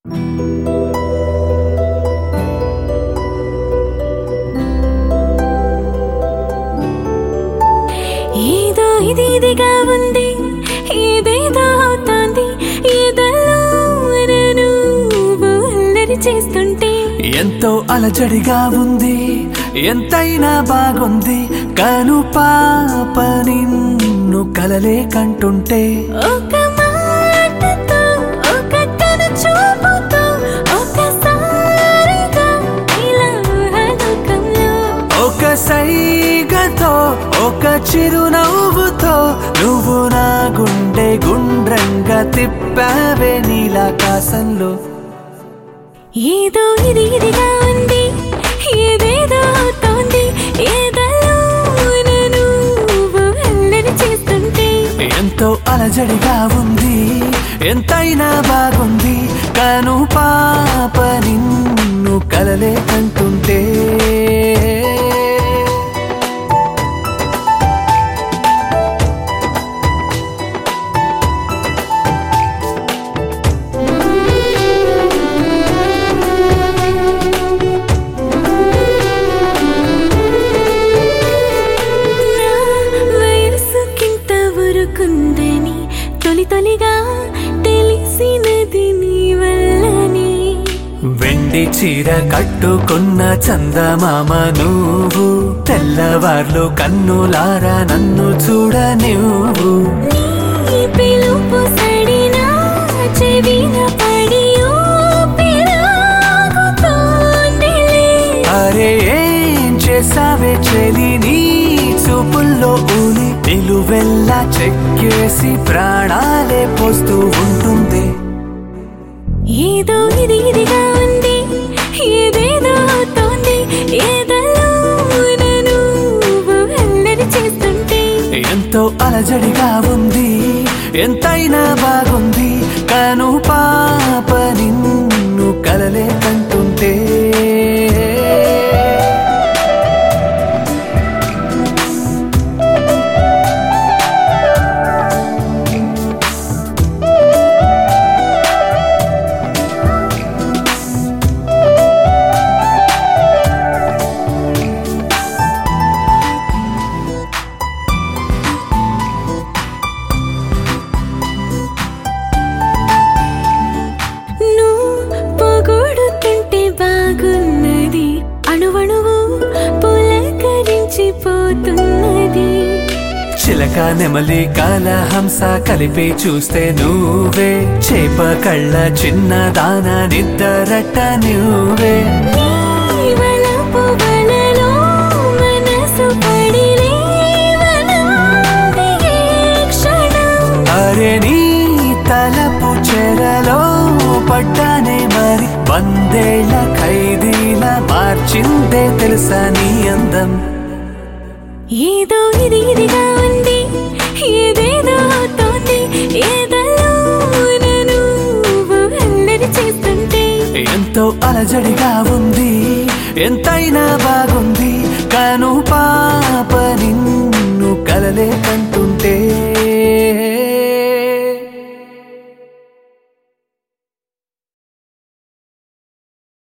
ఏదో ఇది ఇదిగా ఉంది ఏదేదో అవుతోంది ఏదల్లో నువ్వు అల్లరి చేస్తుంటే ఎంతో అలజడిగా ఉంది ఎంతైనా బాగుంది కను పాప నిన్ను కలలే కంటుంటే ఒక మాటతో ఒక కను చూపుతో ఒకసారిగా ఇలా లోకంలో ఒక సైగతో ఒక చిరునవ్వుతో నువ్వు నా గుండె గుండ్రంగా తిప్పావే నీలాకాశంలో ఏదో ఇది ఇదిగా ఉంది ఏదేదో అవుతోంది ఏదల్లో నువ్వు అల్లరి చేస్తుంటే ఎంతో అలజడిగా ఉంది ఎంతైనా బాగుంది కను పాప నిన్ను కలలే కంటుంటే నా వయసుకింత ఊరుకుందని తొలి తొలిగా తెలిసినది నీ వల్లనే వెండి చీర కట్టుకున్న చందమామ నువ్వు తెల్లవార్లు కన్నులారా నన్ను చూడ నువ్వు నీ పిలుపు సడినా చెవిన పడి ఊపిరాగుతోందిలే. అరే ఏం చేసావే చెలి నీ చూపుల్లో ఊని నిలువెల్లా చెక్కేసి ప్రాణాలే పోస్తూ ఉంటుంది ఏదో ఇది ఇదిగా ఉంది ఏదేదో అవుతోంది ఏదలో నువ్వు అల్లరి చేస్తుంటే ఎంతో అలజడిగా ఉంది ఎంతైనా బాగుంది కను పాప నిన్ను కలలే కంటుంటే నువ్వు పొగొడుతుంటే బాగున్నది అణువణువు పులకరించిపోతున్నది చిలక నెమలి కాల హంస కలిపి చూస్తే నువ్వే చేప కళ్ళ చిన్న దాన నిద్దరట నువ్వే నీ వలపు వలలో మనసు పడి లేవనంది ఏ క్షణం అరే నీ తలపు చెరలో పడ్డానే మరి వందేళ్ల ఖైదీల మార్చిందే తెలుసా నీ అందం ఏదో ఇది ఇదిగా ఉంది ఏదేదో అవుతోంది ఏదలో నువ్వు అల్లరి చేస్తుంటే ఎంతో అలజడిగా ఉంది ఎంతైనా బాగుంది